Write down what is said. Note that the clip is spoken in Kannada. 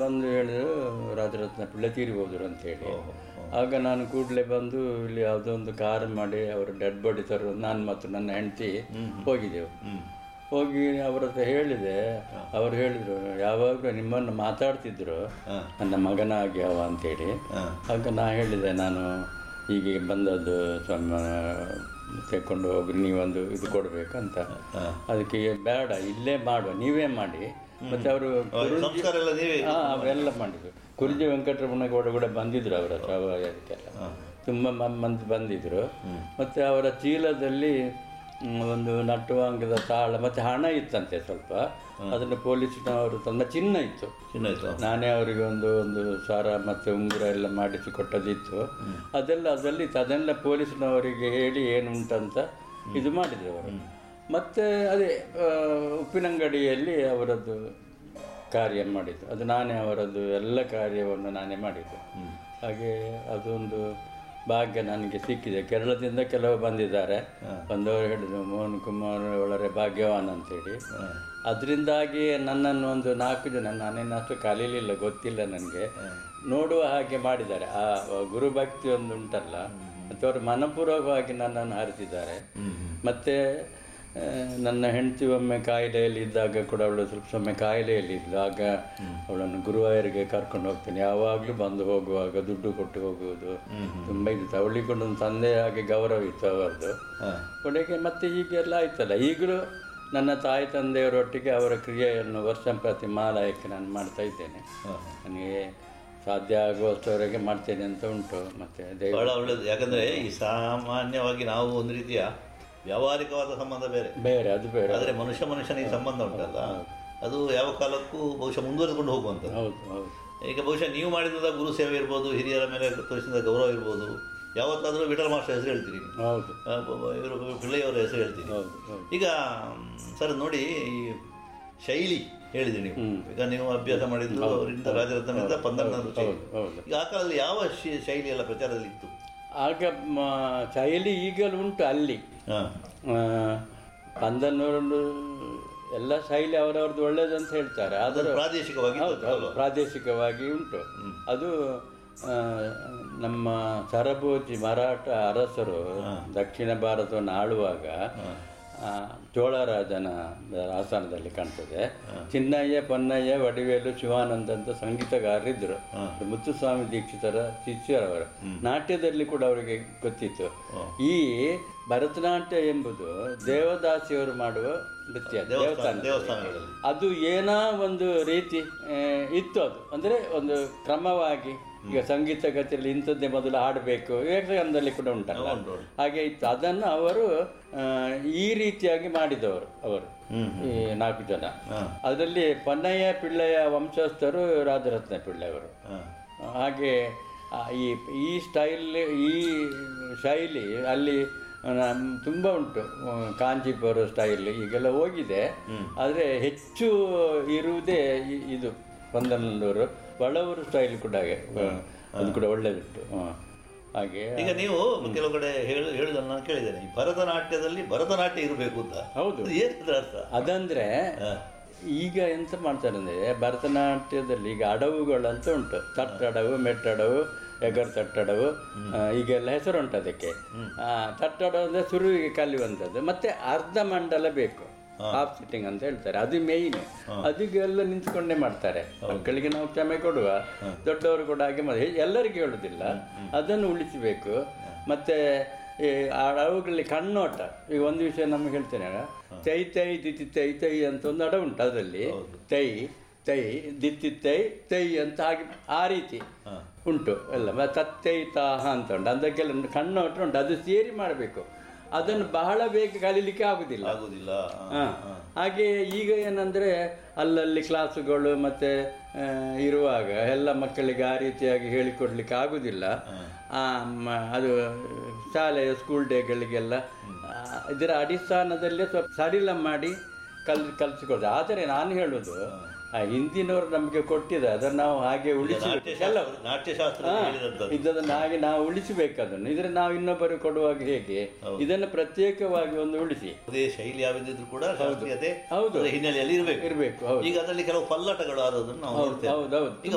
ಬಂದು ಹೇಳಿದ್ರು ರಾಜರತ್ನ ಪಿಳ್ಳೆ ತೀರಿ ಹೋದರು ಅಂತ ಹೇಳಿ ಆಗ ನಾನು ಕೂಡಲೇ ಬಂದು ಇಲ್ಲಿ ಯಾವುದೋ ಒಂದು ಕಾರ್ ಮಾಡಿ ಅವರು ಡೆಡ್ ಬಾಡಿ ತರೋ ನಾನು ಮತ್ತು ನನ್ನ ಹೆಂಡತಿ ಹೋಗಿದ್ದೆವು ಹೋಗಿ ಅವ್ರ ಹತ್ರ ಹೇಳಿದೆ ಅವ್ರು ಹೇಳಿದ್ರು ಯಾವಾಗಲೂ ನಿಮ್ಮನ್ನು ಮಾತಾಡ್ತಿದ್ರು ನನ್ನ ಮಗನಾಗಿ ಅವ ಅಂತೇಳಿ ಆಗ ನಾ ಹೇಳಿದೆ ನಾನು ಹೀಗೆ ಬಂದದ್ದು ಸ್ವಾಮಿ ತೆಕ್ಕೊಂಡು ಹೋಗಿ ನೀವೊಂದು ಇದು ಕೊಡಬೇಕಂತ ಅದಕ್ಕೆ ಬೇಡ ಇಲ್ಲೇ ಮಾಡುವ ನೀವೇ ಮಾಡಿ ಮತ್ತೆ ಅವರು ಸಂಸ್ಕಾರ ಎಲ್ಲ ನೀವೇ ಹಾ ಅವೆಲ್ಲ ಮಾಡಿದ್ರು ಕುರುಜಿ ವೆಂಕಟರಮಣ ಗೌಡ ಕೂಡ ಬಂದಿದ್ರು ಅವರ ಹತ್ರ ಅದಕ್ಕೆಲ್ಲ ತುಂಬ ಮ- ಮಂದಿ ಬಂದಿದ್ರು ಮತ್ತೆ ಅವರ ಚೀಲದಲ್ಲಿ ಮ್, ಒಂದು ನಟುವಾಂಗದ ತಾಳ ಮತ್ತೆ ಹಣ ಇತ್ತಂತೆ ಸ್ವಲ್ಪ ಅದನ್ನು ಪೊಲೀಸ್ನವರು ತಂದ ಚಿನ್ನ ಇತ್ತು ಚಿನ್ನ ಆಯ್ತು ನಾನೇ ಅವರಿಗೆ ಒಂದು ಒಂದು ಸಾರ ಮತ್ತು ಉಂಗುರ ಎಲ್ಲ ಮಾಡಿಸಿ ಕೊಟ್ಟದಿತ್ತು ಅದೆಲ್ಲ ಅದರಲ್ಲಿ ಇತ್ತು. ಅದೆಲ್ಲ ಪೊಲೀಸ್ನವರಿಗೆ ಹೇಳಿ ಏನು ಉಂಟಂತ ಇದು ಮಾಡಿದ್ರು ಅವರು ಮತ್ತೆ ಅದೇ ಆ, ಉಪ್ಪಿನಂಗಡಿಯಲ್ಲಿ ಅವರದ್ದು ಕಾರ್ಯ ಮಾಡಿದ್ದು ಅದು ನಾನೇ ಅವರದ್ದು ಎಲ್ಲ ಕಾರ್ಯವನ್ನು ನಾನೇ ಮಾಡಿದ್ದು ಹಾಗೆ ಅದೊಂದು ಭಾಗ್ಯ ನನಗೆ ಸಿಕ್ಕಿದೆ ಕೇರಳದಿಂದ ಕೆಲವು ಬಂದಿದ್ದಾರೆ ಬಂದವರು ಹೇಳಿದ್ರು ಮೋಹನ್ ಕುಮಾರ್ ಒಳರೆ ಭಾಗ್ಯವಾನ್ ಅಂತೇಳಿ ಅದರಿಂದಾಗಿ ನನ್ನನ್ನು ಒಂದು ನಾಲ್ಕು ಜನ ನಾನೇನು ಅಷ್ಟು ಕಲೀಲಿಲ್ಲ ಗೊತ್ತಿಲ್ಲ ನನಗೆ ನೋಡುವ ಹಾಗೆ ಮಾಡಿದ್ದಾರೆ ಆ ಗುರುಭಕ್ತಿ ಒಂದು ಉಂಟಲ್ಲ ಮತ್ತು ಅವರು ಮನಪೂರ್ವಕವಾಗಿ ನನ್ನನ್ನು ಹರಿಸಿದ್ದಾರೆ ಮತ್ತು ಆ, ನನ್ನ ಹೆಂಡತಿ ಒಮ್ಮೆ ಕಾಯಿಲೆಯಲ್ಲಿ ಇದ್ದಾಗ ಕೂಡ ಅವಳು ಸ್ವಲ್ಪ ಸಮಯ ಕಾಯಿಲೆಯಲ್ಲಿ ಇದ್ಲು ಆಗ ಅವಳನ್ನು ಗುರುವಾಯರಿಗೆ ಕರ್ಕೊಂಡು ಹೋಗ್ತೇನೆ ಯಾವಾಗಲೂ ಬಂದು ಹೋಗುವಾಗ ದುಡ್ಡು ಕೊಟ್ಟು ಹೋಗುವುದು ತುಂಬ ಇತ್ತು ಅವಳಿಗೆ ಕೂಡ ಒಂದು ತಂದೆಯಾಗಿ ಗೌರವ ಇತ್ತು ಅವರದ್ದು ಕೊನೆಗೆ ಮತ್ತೆ ಹೀಗೆಲ್ಲ ಆಯ್ತಲ್ಲ ಈಗಲೂ ನನ್ನ ತಾಯಿ ತಂದೆಯವರೊಟ್ಟಿಗೆ ಅವರ ಕ್ರಿಯೆಯನ್ನು ವರ್ಷಂಪ್ರತಿ ಮಾಲಾಯಕ್ಕೆ ನಾನು ಮಾಡ್ತಾ ಇದ್ದೇನೆ ನನಗೆ ಸಾಧ್ಯ ಆಗುವಷ್ಟವರೆಗೆ ಮಾಡ್ತೇನೆ ಅಂತ ಉಂಟು ಮತ್ತೆ ದೈವ ಬಹಳ ಒಳ್ಳೇದು ಯಾಕಂದ್ರೆ ಈ ಸಾಮಾನ್ಯವಾಗಿ ನಾವು ಒಂದು ರೀತಿಯ ವ್ಯಾವಹಾರಿಕವಾದ ಸಂಬಂಧ ಬೇರೆ ಬೇರೆ ಅದು ಬೇರೆ ಆದರೆ ಮನುಷ್ಯ ಮನುಷ್ಯನಿಗೆ ಸಂಬಂಧ ಉಂಟಲ್ಲ ಅದು ಯಾವ ಕಾಲಕ್ಕೂ ಬಹುಶಃ ಮುಂದುವರೆದುಕೊಂಡು ಹೋಗುವಂಥದ್ದು ಹೌದು ಹೌದು ಈಗ ಬಹುಶಃ ನೀವು ಮಾಡಿದ ಗುರು ಸೇವೆ ಇರ್ಬೋದು ಹಿರಿಯರ ಮೇಲೆ ತೋರಿಸಿದ ಗೌರವ ಇರ್ಬೋದು ಯಾವತ್ತಾದರೂ ವಿಠಲ್ ಮಾಸ್ಟರ್ ಹೆಸರು ಹೇಳ್ತೀರಿ ನೀವು. ಹೌದು ಆ, ಬ- ಬ- ಇವರು ಪಿಳ್ಳೆಯವರ ಹೆಸರು ಹೇಳ್ತೀನಿ ಹೌದು ಹೌದು ಈಗ ಮ್, ಸರ್ ನೋಡಿ ಈ ಶೈಲಿ ಹೇಳಿದ್ರಿ ನೀವು ಈಗ ನೀವು ಅಭ್ಯಾಸ ಮಾಡಿದ್ದು ಅವರಿಂದ ರಾಜರತ್ನದಿಂದ ಪಂದರ್ನಾಥ್ ಹೌದು ಹೌದು ಈಗ ಆ ಕಾಲದಲ್ಲಿ ಯಾವ ಶಿ- ಶೈಲಿ ಎಲ್ಲ ಪ್ರಚಾರದಲ್ಲಿ ಇತ್ತು ಆಗ ಮ- ಶೈಲಿ ಈಗಲೂ ಉಂಟು ಅಲ್ಲಿ ಹಾಂ ಆ, ಪಂದನ್ನೂರು ಎಲ್ಲ ಶೈಲಿ ಅವರವ್ರದ್ದು ಒಳ್ಳೇದು ಅಂತ ಹೇಳ್ತಾರೆ ಆದರೂ ಪ್ರಾದೇಶಿಕವಾಗಿ ಹೌದು ಹೌದು ಪ್ರಾದೇಶಿಕವಾಗಿ ಉಂಟು ಅದು ಆ, ನಮ್ಮ ಸರಭೋಜಿ ಮರಾಠ ಅರಸರು ದಕ್ಷಿಣ ಭಾರತವನ್ನು ಆಳುವಾಗ ಆ, ಚೋಳರಾಜನ ಆಸ್ಥಾನದಲ್ಲಿ ಕಾಣ್ತದೆ ಚಿನ್ನಯ್ಯ ಪೊನ್ನಯ್ಯ ವಡಿವೇಲು ಶಿವಾನಂದ ಅಂತ ಸಂಗೀತಗಾರರಿದ್ದರು ಮುತ್ತುಸ್ವಾಮಿ ದೀಕ್ಷಿತರ ಶಿಷ್ಯರವರು ನಾಟ್ಯದಲ್ಲಿ ಕೂಡ ಅವರಿಗೆ ಗೊತ್ತಿತ್ತು ಈ ಭರತನಾಟ್ಯ ಎಂಬುದು ದೇವದಾಸಿಯವರು ಮಾಡುವ ನೃತ್ಯ ದೇವಸ್ಥಾನ ದೇವಸ್ಥಾನಗಳಲ್ಲಿ ಅದು ಏನೋ ಒಂದು ರೀತಿ ಆ, ಇತ್ತು ಅದು ಅಂದರೆ ಒಂದು ಕ್ರಮವಾಗಿ ಈಗ ಸಂಗೀತ ಕಥೆಯಲ್ಲಿ ಇಂಥದ್ದೇ ಮೊದಲು ಹಾಡಬೇಕು ಯಕ್ಷಗಾನದಲ್ಲಿ ಕೂಡ ಉಂಟಲ್ಲ ಹಾಗೆ ಇತ್ತು ಅದನ್ನು ಅವರು ಆ, ಈ ರೀತಿಯಾಗಿ ಮಾಡಿದವರು ಅವರು ಈ ನಾಲ್ಕು ಜನ ಅದರಲ್ಲಿ ಪನ್ನಯ್ಯ ಪಿಳ್ಳೆಯ ವಂಶಸ್ಥರು ರಾಜರತ್ನ ಪಿಳ್ಳೆಯವರು ಹಾಗೆ ಆ, ಈ ಈ ಸ್ಟೈಲ್ ಈ ಶೈಲಿ ಅಲ್ಲಿ ತುಂಬ ಉಂಟು ಹ್ಮ್, ಕಾಂಚೀಪುರ ಸ್ಟೈಲ್ ಈಗೆಲ್ಲ ಹೋಗಿದೆ ಆದರೆ ಹೆಚ್ಚು ಇರುವುದೇ ಇ- ಇದು ಪಂದನಲ್ಲೂರು ಬಳವರು ಸ್ಟೈಲ್ ಕೂಡ ಹಾಗೆ ಹ್ಮ್, ಅದು ಕೂಡ ಒಳ್ಳೆದುಂಟು ಹ್ಮ್. ಹಾಗೆ ಈಗ ನೀವು ಕೆಲವು ಕಡೆ ಹೇಳು ಹೇಳುದನ್ನು ನಾನು ಕೇಳಿದ್ದೇನೆ ಈ ಭರತನಾಟ್ಯದಲ್ಲಿ ಭರತನಾಟ್ಯ ಇರಬೇಕು ಅಂತ ಹೌದು ಅದು ಏನದ್ರ ಅರ್ಥ ಅದಂದ್ರೆ ಈಗ ಎಂತ ಮಾಡ್ತಾರೆ ಅಂದ್ರೆ ಭರತನಾಟ್ಯದಲ್ಲಿ ಈಗ ಅಡವುಗಳಂತ ಉಂಟು ತಟ್ಟಡವು ಮೆಟ್ಟಡವು ಎಗರ್ ತಟ್ಟಡವು ಆ, ಈಗೆಲ್ಲ ಹೆಸರುಂಟು ಅದಕ್ಕೆ ಆ, ತಟ್ಟಡವು ಅಂದ್ರೆ ಸುರುವಿಗೆ ಕಲಿಯುವಂಥದ್ದು ಮತ್ತೆ ಅರ್ಧ ಮಂಡಲ ಬೇಕು ಹಾಫ್ ಸಿಟ್ಟಿಂಗ್ ಅಂತ ಹೇಳ್ತಾರೆ ಅದು ಮೇಯ್ನ್ ಅದಕ್ಕೆಲ್ಲ ನಿಂತ್ಕೊಂಡೇ ಮಾಡ್ತಾರೆ ಮಕ್ಕಳಿಗೆ ನಾವು ಕ್ಷಮೆ ಕೊಡುವ ದೊಡ್ಡವರು ಕೂಡ ಹಾಗೆ ಮಾಡಿ ಎಲ್ಲರಿಗೂ ಹೇಳುದಿಲ್ಲ ಅದನ್ನು ಉಳಿಸಬೇಕು ಮತ್ತೆ ಈ ಆ ಅವುಗಳಲ್ಲಿ ಕಣ್ಣೋಟ ಈಗ ಒಂದು ವಿಷಯ ನಮ್ಗೆ ಹೇಳ್ತೇನೆ ತೈ ತೈ ದಿತಿ ತೈ ತೈ ಅಂತ ಒಂದು ಅಡ ಉಂಟು ಅದರಲ್ಲಿ ತೈ ತೈ ದಿತ್ತಿ ತೈ ತೈ ಅಂತ ಹಾಗೆ ಆ ರೀತಿ ಉಂಟು ಎಲ್ಲ ಮತ್ತೆ ತತ್ತೈ ತಾಹ ಅಂತ ಉಂಟು ಅದಕ್ಕೆಲ್ಲ ಕಣ್ಣೋಟ ಉಂಟು ಅದು ಸೇರಿ ಮಾಡಬೇಕು ಅದನ್ನು ಬಹಳ ಬೇಗ ಕಲೀಲಿಕ್ಕೆ ಆಗುದಿಲ್ಲ ಆಗುದಿಲ್ಲ ಹಾ. ಹಾಗೆ ಈಗ ಏನಂದ್ರೆ ಅಲ್ಲಲ್ಲಿ ಕ್ಲಾಸುಗಳು ಮತ್ತೆ ಆ, ಇರುವಾಗ ಎಲ್ಲ ಮಕ್ಕಳಿಗೆ ಆ ರೀತಿಯಾಗಿ ಹೇಳಿಕೊಡ್ಲಿಕ್ಕೆ ಆಗುದಿಲ್ಲ ಆ, ಮ- ಅದು ಶಾಲೆಯ ಸ್ಕೂಲ್ ಡೇಗಳಿಗೆಲ್ಲ ಆ, ಇದರ ಅಡಿಸ್ಥಾನದಲ್ಲೇ ಸ್ವಲ್ಪ ಸಡಿಲ ಮಾಡಿ ಕಲ್ ಕಲಿಸಿಕೊಡ್ತಾರೆ ಆದರೆ ನಾನು ಹೇಳುದು ಆ ಹಿಂದಿನವರು ನಮಗೆ ಕೊಟ್ಟಿದೆ ಅದನ್ನು ನಾವು ಹಾಗೆ ಉಳಿಸಿ ಎಲ್ಲ ನಾಟ್ಯಶಾಸ್ತ್ರ ಹೇಳಿದಂಥದ್ದು ಇದನ್ನು ಹಾಗೆ ನಾವು ಉಳಿಸಬೇಕು ಅದನ್ನು ಇದ್ರೆ ನಾವು ಇನ್ನೊಬ್ಬರು ಕೊಡುವಾಗ ಹೇಗೆ ಇದನ್ನು ಪ್ರತ್ಯೇಕವಾಗಿ ಒಂದು ಉಳಿಸಿ ಅದೇ ಶೈಲಿ ಯಾವ್ದಿದ್ರು ಕೂಡ ಶಾಸ್ತ್ರೀಯತೆ ಹೌದು. ಅದರ ಹಿನ್ನೆಲೆಯಲ್ಲಿ ಇರಬೇಕು ಇರಬೇಕು ಹೌದು ಈಗ ಅದರಲ್ಲಿ ಕೆಲವು ಪಲ್ಲಟಗಳು ಆದದನ್ನು ನಾವು ನೋಡ್ತೇವೆ ಹೌದೌದು ಈಗ